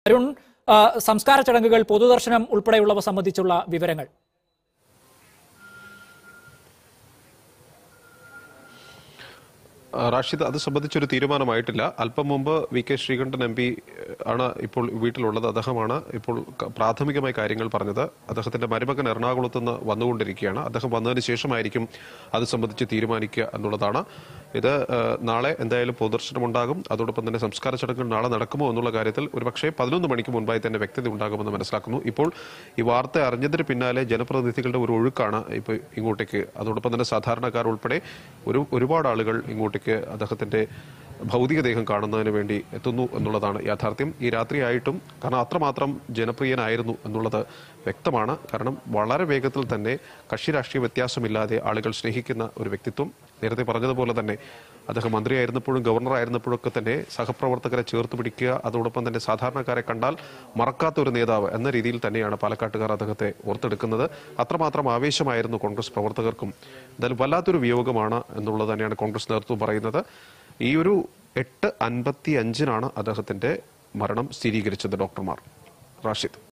അരുൺ ആ, സംസ്കാര ചടങ്ങുകൾ പൊതുദർശനം ഉൾപ്പെടെയുള്ളവ സംബന്ധിച്ചുള്ള വിവരങ്ങൾ ആ, റാഷിദ് അത് സംബന്ധിച്ചൊരു തീരുമാനമായിട്ടില്ല അല്പം മുമ്പ് V K Sreekandan M P ആണ് ഇപ്പോൾ വീട്ടിലുള്ളത് അദ്ദേഹമാണ് ഇപ്പോൾ ക- പ്രാഥമികമായി കാര്യങ്ങൾ പറഞ്ഞത് അദ്ദേഹത്തിന്റെ മരുമകൻ എറണാകുളത്ത് നിന്ന് വന്നുകൊണ്ടിരിക്കുകയാണ് അദ്ദേഹം വന്നതിന് ശേഷമായിരിക്കും അത് സംബന്ധിച്ച് തീരുമാനിക്കുക എന്നുള്ളതാണ് ഇത് ആ, നാളെ എന്തായാലും പൊതുദർശനം ഉണ്ടാകും അതോടൊപ്പം തന്നെ സംസ്കാര ചടങ്ങുകൾ നാളെ നടക്കുമോ എന്നുള്ള കാര്യത്തിൽ ഒരുപക്ഷെ പതിനൊന്ന് മണിക്ക് മുൻപായി തന്നെ വ്യക്തത ഉണ്ടാകുമെന്ന് മനസ്സിലാക്കുന്നു ഇപ്പോൾ ഈ വാർത്ത അറിഞ്ഞതിന് പിന്നാലെ ജനപ്രതിനിധികളുടെ ഒരു ഒഴുക്കാണ് ഇപ്പോൾ ഇങ്ങോട്ടേക്ക് അതോടൊപ്പം തന്നെ സാധാരണക്കാർ ഉൾപ്പെടെ ഒരു ഒരുപാട് ആളുകൾ ഇങ്ങോട്ടേക്ക് അദ്ദേഹത്തിന്റെ ഭൗതികദേഹം കാണുന്നതിന് വേണ്ടി എത്തുന്നു എന്നുള്ളതാണ് യാഥാർത്ഥ്യം ഈ രാത്രിയായിട്ടും കാരണം അത്രമാത്രം ജനപ്രിയനായിരുന്നു എന്നുള്ളത് വ്യക്തമാണ് കാരണം വളരെ വേഗത്തിൽ തന്നെ കക്ഷി രാഷ്ട്രീയ വ്യത്യാസമില്ലാതെ ആളുകൾ സ്നേഹിക്കുന്ന ഒരു വ്യക്തിത്വം നേരത്തെ പറഞ്ഞതുപോലെ തന്നെ അദ്ദേഹം മന്ത്രിയായിരുന്നപ്പോഴും ഗവർണറായിരുന്നപ്പോഴൊക്കെ തന്നെ സഹപ്രവർത്തകരെ ചേർത്ത് പിടിക്കുക അതോടൊപ്പം തന്നെ സാധാരണക്കാരെ കണ്ടാൽ മറക്കാത്ത ഒരു നേതാവ് എന്ന രീതിയിൽ തന്നെയാണ് പാലക്കാട്ടുകാർ അദ്ദേഹത്തെ ഓർത്തെടുക്കുന്നത് അത്രമാത്രം ആവേശമായിരുന്നു കോൺഗ്രസ് പ്രവർത്തകർക്കും എന്തായാലും വല്ലാത്തൊരു വിയോഗമാണ് എന്നുള്ളത് തന്നെയാണ് കോൺഗ്രസ് നേതൃത്വം പറയുന്നത് ഈ ഒരു എട്ട് അൻപത്തി അഞ്ചിനാണ് അദ്ദേഹത്തിന്റെ മരണം സ്ഥിരീകരിച്ചത് ഡോക്ടർമാർ റാഷിദ്